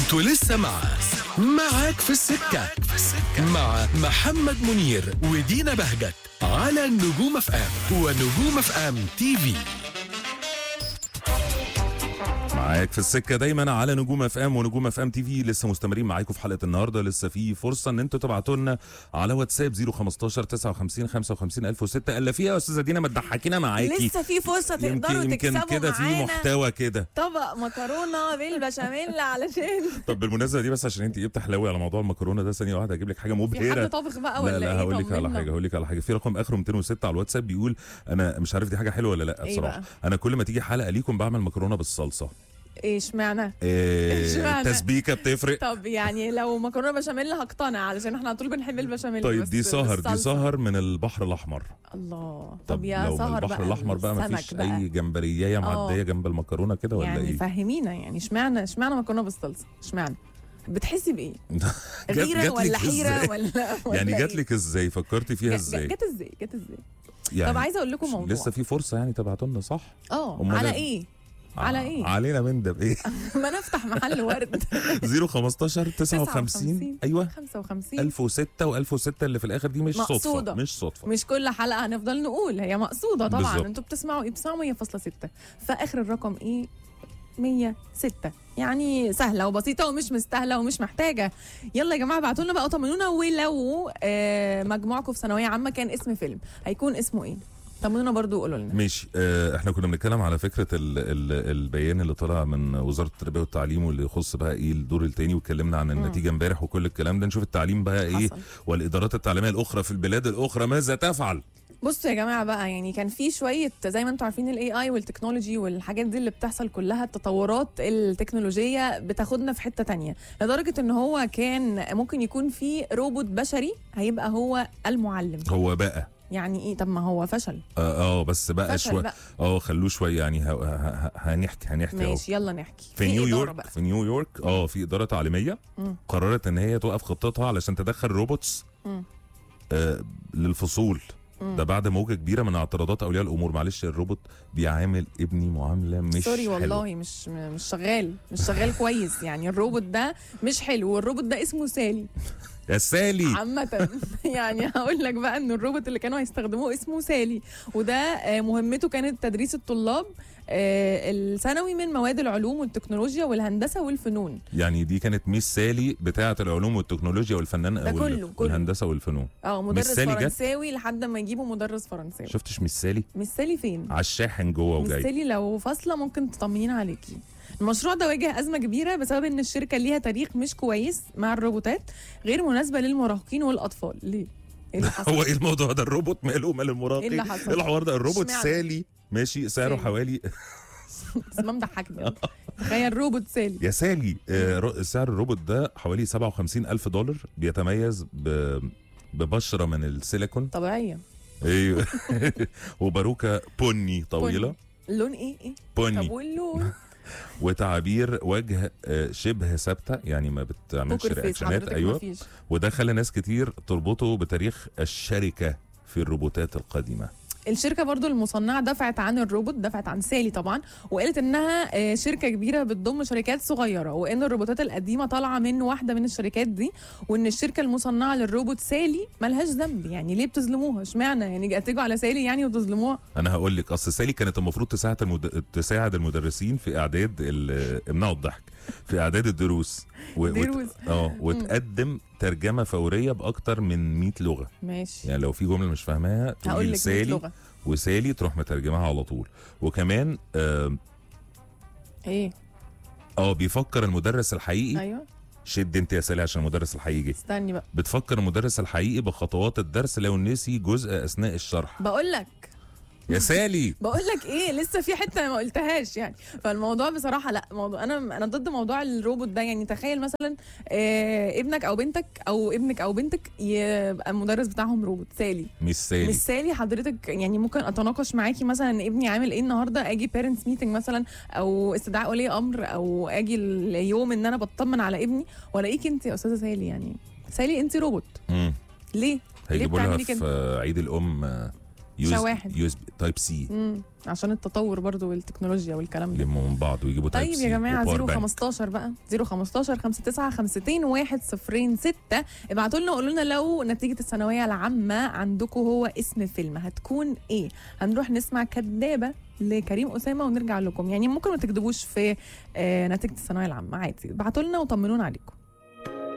انتوا لسه مع معاك في السكة مع محمد منير ودينا بهجت على النجوم اف ام ونجوم اف ام تي في معاك في السكه دايما على نجوم اف ام ونجوم اف ام تي في لسه مستمرين معاكم في حلقه النهارده لسه في فرصه ان انتوا تبعتوا لنا على واتساب 015 59 55 1006 الا فيها يا استاذه دينا ما تضحكينا معاكي لسه في فرصه يمكن تقدروا يمكن تكسبوا كده في معانا محتوى كده طبق مكرونه بالبشاميل علشان طب بالمناسبه دي بس عشان انت ايه بتحلوي على موضوع المكرونه ده ثانيه واحده اجيب لك حاجه في مبهره حد طابخ بقى لا ولا لا ايه هقول لك على طمنا. حاجه هقول لك على حاجه في رقم اخره 206 على الواتساب بيقول انا مش عارف دي حاجه حلوه ولا لا إيه بصراحه بقى؟ انا كل ما تيجي حلقه ليكم بعمل مكرونه بالصلصه ايه اشمعنى إيه اشمعنى؟ تسبيكه بتفرق طب يعني لو مكرونه بشاميل هقتنع علشان احنا على طول بنحب البشاميل طيب بس دي سهر دي بالصلصة. سهر من البحر الاحمر الله طب طب يا لو من سهر البحر بقى الاحمر بقى ما السمك فيش بقى. اي جمبريه معديه آه. جنب المكرونه كده ولا يعني ايه فهمينا يعني اشمعنى اشمعنى مكرونه بالصلصه اشمعنى بتحسي بايه جات- غيره جاتلك ولا حيره إزاي؟ ولا ولا يعني إيه؟ جات لك ازاي فكرتي فيها جا- ازاي جت ازاي جت ازاي يعني طب عايزه اقول لكم موضوع لسه في فرصه يعني تبعتوا لنا صح اه أمال على ال- ايه على ع- ايه علينا من ده بايه ما نفتح محل ورد 015 59 ايوه 55 1006 و1006 اللي في الاخر دي مش صدفه مقصودة. مش صدفه مش كل حلقه هنفضل نقول هي مقصوده طبعا بالظبط. انتوا بتسمعوا ايه بتسمعوا 100.6 فاخر الرقم ايه 106 يعني سهله وبسيطه ومش مستاهله ومش محتاجه يلا يا جماعه ابعتوا لنا بقى طمنونا ولو آه مجموعكم في ثانويه عامه كان اسم فيلم هيكون اسمه ايه طمنونا برضو وقولوا لنا ماشي آه احنا كنا بنتكلم على فكره ال ال البيان اللي طلع من وزاره التربيه والتعليم واللي يخص بقى ايه الدور الثاني واتكلمنا عن النتيجه امبارح وكل الكلام ده نشوف التعليم بقى ايه حصل. والادارات التعليميه الاخرى في البلاد الاخرى ماذا تفعل بصوا يا جماعه بقى يعني كان في شويه زي ما انتم عارفين الاي اي والتكنولوجي والحاجات دي اللي بتحصل كلها التطورات التكنولوجيه بتاخدنا في حته تانية لدرجه ان هو كان ممكن يكون في روبوت بشري هيبقى هو المعلم هو بقى يعني ايه طب ما هو فشل اه, آه بس بقى فشل شويه بقى اه خلوه شويه يعني ه- ه- ه- هنحكي هنحكي اهو ماشي يلا نحكي في إدارة نيويورك بقى. في نيويورك اه في اداره تعليميه مم. قررت ان هي توقف خطتها علشان تدخل روبوتس مم. آه للفصول مم. ده بعد موجه كبيره من اعتراضات اولياء الامور معلش الروبوت بيعامل ابني معامله مش سوري حلوة. والله مش مش شغال مش شغال كويس يعني الروبوت ده مش حلو والروبوت ده اسمه سالي يا سالي عامة يعني هقول لك بقى ان الروبوت اللي كانوا هيستخدموه اسمه سالي وده آه، مهمته كانت تدريس الطلاب آه، الثانوي من مواد العلوم والتكنولوجيا والهندسة والفنون يعني دي كانت ميس سالي بتاعه العلوم والتكنولوجيا والفنان ده او كله- ال- كله. والهندسه والفنون اه مدرس سالي جت؟ فرنساوي لحد ما يجيبوا مدرس فرنساوي شفتش ميس سالي مش سالي فين؟ على الشاحن جوه مش وجاي سالي لو فاصلة ممكن تطمنينا عليكي المشروع ده واجه أزمة كبيرة بسبب إن الشركة ليها تاريخ مش كويس مع الروبوتات غير مناسبة للمراهقين والأطفال ليه؟ إيه اللي حصل؟ هو ايه الموضوع ده الروبوت ماله مال المراهقين إيه اللي حصل؟ ايه الحوار ده الروبوت اشمعنى؟ سالي ماشي سعره سالي. حوالي بس ما مضحكني تخيل روبوت سالي يا سالي آه رو- سعر الروبوت ده حوالي 57 ألف دولار بيتميز ب ببشرة من السيليكون طبيعية ايوه وباروكة بني طويلة بني. لون ايه ايه بني طب واللون وتعابير وجه آه، شبه ثابتة يعني ما بتعملش بوكر فيس رياكشنات حضرتك ايوه مفيش وده خلى ناس كتير تربطه بتاريخ الشركة في الروبوتات القديمة الشركة برضو المصنعة دفعت عن الروبوت دفعت عن سالي طبعا وقالت انها آه، شركة كبيرة بتضم شركات صغيرة وان الروبوتات القديمة طالعة من واحدة من الشركات دي وان الشركة المصنعة للروبوت سالي ملهاش ذنب يعني ليه بتظلموها اشمعنى يعني تيجوا على سالي يعني وتظلموها انا هقول لك اصل سالي كانت المفروض تساعد المد... تساعد المدرسين في اعداد ال... امنعوا الضحك في اعداد الدروس و... دروس. اه وتقدم ترجمه فوريه باكتر من 100 لغه ماشي يعني لو في جمله مش فاهماها هقول تقولي لك 100 لسالي لغة وسالي تروح مترجمها على طول وكمان اه, ايه آه بيفكر المدرس الحقيقي ايوه شد انت يا سالي عشان المدرس الحقيقي جه استني بقى بتفكر المدرس الحقيقي بخطوات الدرس لو نسي جزء اثناء الشرح بقول لك يا سالي بقول لك ايه لسه في حته ما قلتهاش يعني فالموضوع بصراحه لا موضوع انا انا ضد موضوع الروبوت ده يعني تخيل مثلا آه ابنك او بنتك او ابنك او بنتك يبقى المدرس بتاعهم روبوت سالي مش سالي مش سالي حضرتك يعني ممكن اتناقش معاكي مثلا ان ابني عامل ايه النهارده اجي بيرنتس ميتنج مثلا او استدعاء ولي امر او اجي اليوم ان انا بطمن على ابني والاقيك انت يا استاذه سالي يعني سالي انت روبوت مم. ليه؟ هيجيبوا لها بتعملي في كده؟ عيد الام آه، شواحن. يو اس بي تايب سي مم. عشان التطور برضو والتكنولوجيا والكلام ده يلموا من بعض ويجيبوا تايب طيب سي يا جماعه وباور 0 بانك. 15 بقى 0 15 59 50 1 0 6 ابعتوا لنا قولوا لنا لو نتيجه الثانويه العامه عندكم هو اسم فيلم هتكون ايه هنروح نسمع كدابه لكريم اسامه ونرجع لكم يعني ممكن ما تكتبوش في آه نتيجه الثانويه العامه عادي ابعتوا لنا وطمنونا عليكم